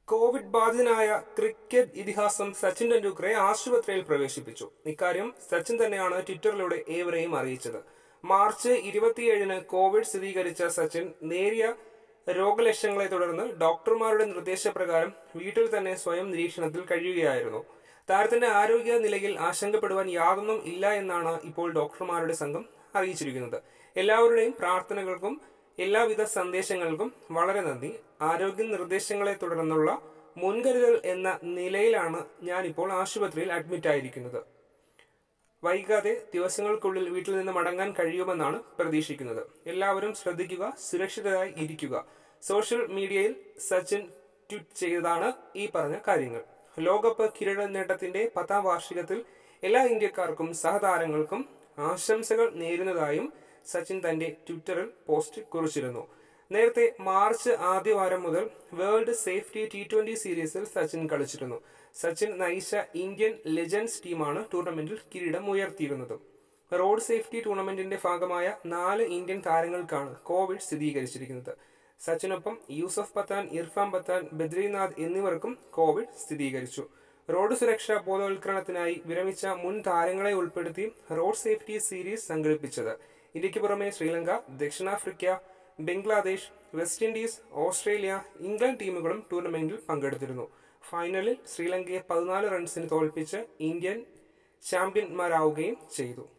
Covid ബാധിതനായ cricket ഇതിഹാസം സച്ചിൻ ടെണ്ടുൽക്കറെ ആശുപത്രിയിൽ പ്രവേശിപ്പിച്ചു ഇക്കാര്യം സച്ചിൻ തന്നെയാണ് ട്വിറ്ററിലൂടെ ഏവരെയും അറിയിച്ചത് മാർച്ച് ഇരുപത്തിയേഴിന് കോവിഡ് സ്ഥിരീകരിച്ച സച്ചിൻ നേരിയ രോഗലക്ഷണങ്ങളെ തുടർന്ന് ഡോക്ടർമാരുടെ നിർദ്ദേശപ്രകാരം വീട്ടിൽ തന്നെ സ്വയം നിരീക്ഷണത്തിൽ കഴിയുകയായിരുന്നു താരത്തിന്റെ ആരോഗ്യ നിലയിൽ ആശങ്കപ്പെടുവാൻ യാതൊന്നും ഇല്ല എന്നാണ് ഇപ്പോൾ ഡോക്ടർമാരുടെ സംഘം അറിയിച്ചിരിക്കുന്നത് എല്ലാവരുടെയും പ്രാർത്ഥനകൾക്കും എല്ലാവിധ സന്ദേശങ്ങൾക്കും വളരെ നന്ദി ആരോഗ്യ നിർദ്ദേശങ്ങളെ തുടർന്നുള്ള മുൻകരുതൽ എന്ന നിലയിലാണ് ഞാനിപ്പോൾ ആശുപത്രിയിൽ അഡ്മിറ്റ് ആയിരിക്കുന്നത് വൈകാതെ ദിവസങ്ങൾക്കുള്ളിൽ വീട്ടിൽ നിന്ന് മടങ്ങാൻ കഴിയുമെന്നാണ് പ്രതീക്ഷിക്കുന്നത് എല്ലാവരും ശ്രദ്ധിക്കുക സുരക്ഷിതരായി ഇരിക്കുക സോഷ്യൽ മീഡിയയിൽ സച്ചിൻ ട്വീറ്റ് ചെയ്തതാണ് ഈ പറഞ്ഞ കാര്യങ്ങൾ ലോകകപ്പ് കിരീട നേട്ടത്തിന്റെ പത്താം വാർഷികത്തിൽ എല്ലാ ഇന്ത്യക്കാർക്കും സഹതാരങ്ങൾക്കും ആശംസകൾ നേരുന്നതായും സച്ചിൻ തന്റെ ട്വിറ്ററിൽ പോസ്റ്റ് കുറിച്ചിരുന്നു നേരത്തെ മാർച്ച് ആദ്യവാരം മുതൽ വേൾഡ് സേഫ്റ്റി ടി ട്വന്റി സീരീസിൽ സച്ചിൻ കളിച്ചിരുന്നു സച്ചിൻ നയിച്ച ഇന്ത്യൻ ലെജൻഡ്സ് ടീമാണ് ടൂർണമെന്റിൽ കിരീടം ഉയർത്തിയിരുന്നത് റോഡ് സേഫ്റ്റി ടൂർണമെന്റിന്റെ ഭാഗമായ നാല് ഇന്ത്യൻ താരങ്ങൾക്കാണ് കോവിഡ് സ്ഥിരീകരിച്ചിരിക്കുന്നത് സച്ചിനൊപ്പം യൂസഫ് പത്താൻ ഇർഫാൻ പത്താൻ ബദ്രീനാഥ് എന്നിവർക്കും കോവിഡ് സ്ഥിരീകരിച്ചു റോഡ് സുരക്ഷാ ബോധവൽക്കരണത്തിനായി വിരമിച്ച മുൻ താരങ്ങളെ ഉൾപ്പെടുത്തി റോഡ് സേഫ്റ്റി സീരീസ് സംഘടിപ്പിച്ചത് ഇന്ത്യക്ക് പുറമെ ശ്രീലങ്ക ദക്ഷിണാഫ്രിക്ക Bangladesh West Indies Australia England ടീമുകളും ടൂർണമെന്റിൽ പങ്കെടുത്തിരുന്നു ഫൈനലിൽ ശ്രീലങ്കയെ പതിനാല് റൺസിന് തോൽപ്പിച്ച് ഇന്ത്യൻ ചാമ്പ്യന്മാരാവുകയും ചെയ്തു